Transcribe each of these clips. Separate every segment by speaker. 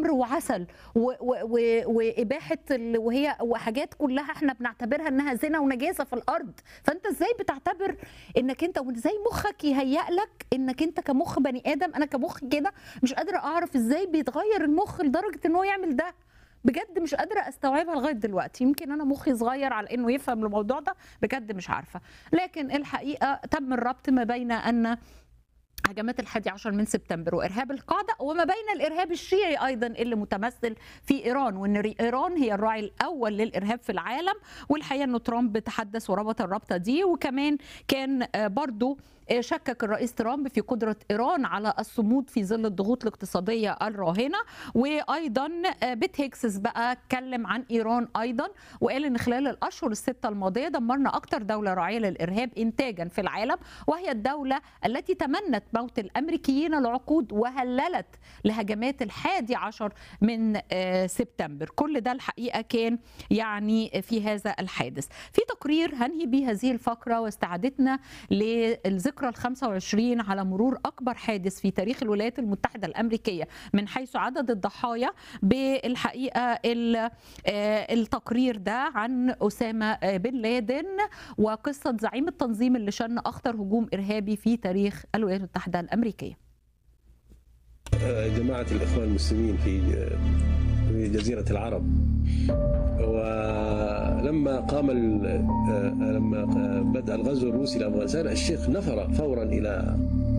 Speaker 1: تمر وعسل و و و واباحه ال- وهي وحاجات كلها احنا بنعتبرها انها زنا ونجاسه في الارض فانت ازاي بتعتبر انك انت وازاي مخك يهيأ لك انك انت كمخ بني ادم انا كمخ كده مش قادره اعرف ازاي بيتغير المخ لدرجه ان هو يعمل ده بجد مش قادره استوعبها لغايه دلوقتي يمكن انا مخي صغير على انه يفهم الموضوع ده بجد مش عارفه لكن الحقيقه تم الربط ما بين ان هجمات الحادي عشر من سبتمبر وارهاب القاعده وما بين الارهاب الشيعي ايضا اللي متمثل في ايران وان ري- ايران هي الراعي الاول للارهاب في العالم والحقيقه انه ترامب تحدث وربط الرابطه دي وكمان كان آه، برضو آه، شكك الرئيس ترامب في قدره ايران على الصمود في ظل الضغوط الاقتصاديه الراهنه وايضا آه، بيت هيكسس بقى اتكلم عن ايران ايضا وقال ان خلال الاشهر السته الماضيه دمرنا اكثر دوله راعيه للارهاب انتاجا في العالم وهي الدوله التي تمنت موت الامريكيين العقود وهللت لهجمات الحادي عشر من آه، سبتمبر كل ده الحقيقه كان يعني في هذا الحادث في تقرير هنهي به هذه الفقره واستعادتنا للذكرى ال 25 على مرور اكبر حادث في تاريخ الولايات المتحده الامريكيه من حيث عدد الضحايا بالحقيقه ال- آه، التقرير ده عن اسامه آه، بن لادن وقصه زعيم التنظيم اللي شن اخطر هجوم ارهابي في تاريخ الولايات المتحده الامريكيه
Speaker 2: جماعة الإخوان المسلمين في في جزيرة العرب ولما قام ال- لما بدأ الغزو الروسي لأفغانستان الشيخ نفر فورا إلى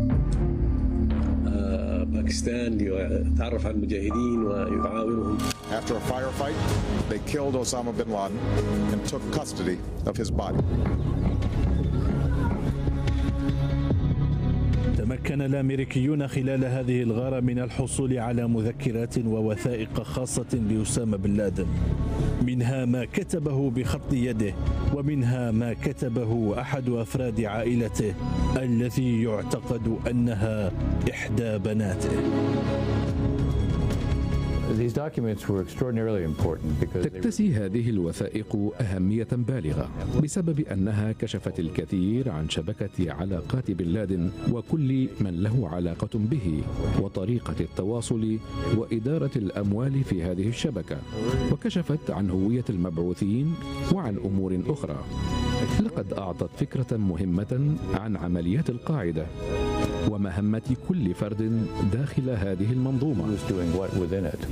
Speaker 2: باكستان ليتعرف على المجاهدين ويعاونهم
Speaker 3: After a firefight, they killed Osama bin Laden and took custody of his body.
Speaker 4: تمكن الامريكيون خلال هذه الغاره من الحصول على مذكرات ووثائق خاصه باسامه بن لادن منها ما كتبه بخط يده ومنها ما كتبه احد افراد عائلته التي يعتقد انها احدى بناته
Speaker 5: These documents were extraordinarily important because they were
Speaker 6: تكتسي هذه الوثائق أهمية بالغة بسبب أنها كشفت الكثير عن شبكة علاقات بن لادن وكل من له علاقة به وطريقة التواصل وإدارة الأموال في هذه الشبكة وكشفت عن هوية المبعوثين وعن أمور أخرى لقد أعطت فكرة مهمة عن عمليات القاعدة ومهمة كل فرد داخل هذه المنظومة
Speaker 5: was doing what within it.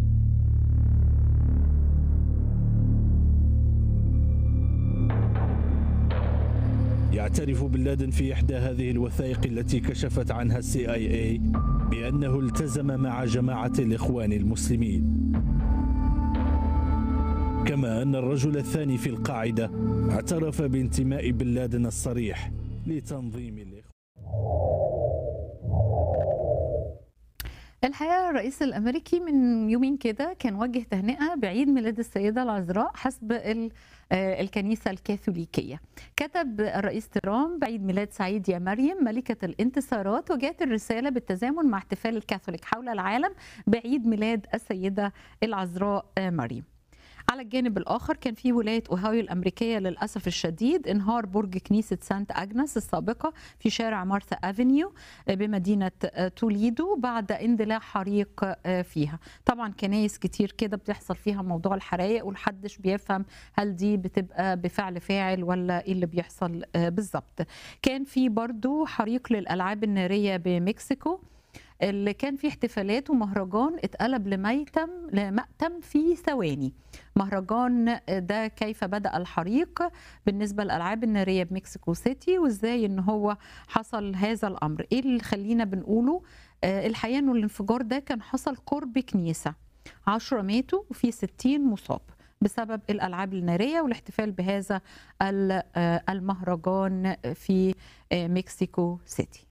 Speaker 4: يعترف بن لادن في إحدى هذه الوثائق التي كشفت عنها السي اي اي بأنه التزم مع جماعة الإخوان المسلمين كما أن الرجل الثاني في القاعدة اعترف بانتماء بن لادن الصريح لتنظيم الإخوان
Speaker 1: الحقيقه الرئيس الامريكي من يومين كده كان وجه تهنئه بعيد ميلاد السيده العذراء حسب ال- آه، الكنيسه الكاثوليكيه. كتب الرئيس ترامب بعيد ميلاد سعيد يا مريم ملكه الانتصارات وجاءت الرساله بالتزامن مع احتفال الكاثوليك حول العالم بعيد ميلاد السيده العذراء آه، مريم. على الجانب الآخر كان في ولاية أوهايو الأمريكية للأسف الشديد انهار برج كنيسة سانت أجنس السابقة في شارع مارثا أفينيو بمدينة توليدو بعد اندلاع حريق فيها طبعا كنايس كتير كده بتحصل فيها موضوع الحرائق ومحدش بيفهم هل دي بتبقى بفعل فاعل ولا ايه اللي بيحصل بالظبط كان في برضو حريق للألعاب النارية بمكسيكو اللي كان فيه احتفالات ومهرجان اتقلب لميتم لمأتم في ثواني مهرجان ده كيف بدأ الحريق بالنسبة للألعاب النارية بمكسيكو سيتي وازاي ان هو حصل هذا الأمر ايه اللي خلينا بنقوله آه، الحقيقة انه الانفجار ده كان حصل قرب كنيسة عشرة ماتوا وفي ستين مصاب بسبب الألعاب النارية والاحتفال بهذا ال- آه، المهرجان في آه، مكسيكو سيتي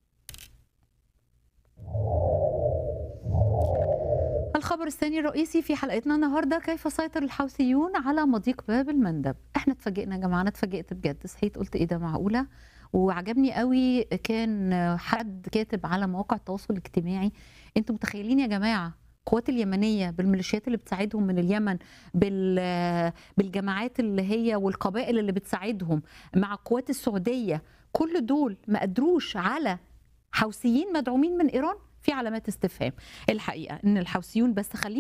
Speaker 1: الخبر الثاني الرئيسي في حلقتنا النهارده كيف سيطر الحوثيون على مضيق باب المندب احنا اتفاجئنا يا جماعه انا اتفاجئت بجد صحيت قلت ايه ده معقوله وعجبني قوي كان حد كاتب على مواقع التواصل الاجتماعي انتوا متخيلين يا جماعه القوات اليمنيه بالميليشيات اللي بتساعدهم من اليمن بال بالجماعات اللي هي والقبائل اللي بتساعدهم مع القوات السعوديه كل دول ما قدروش على حوثيين مدعومين من ايران في علامات استفهام الحقيقه ان الحوثيون بس خلينا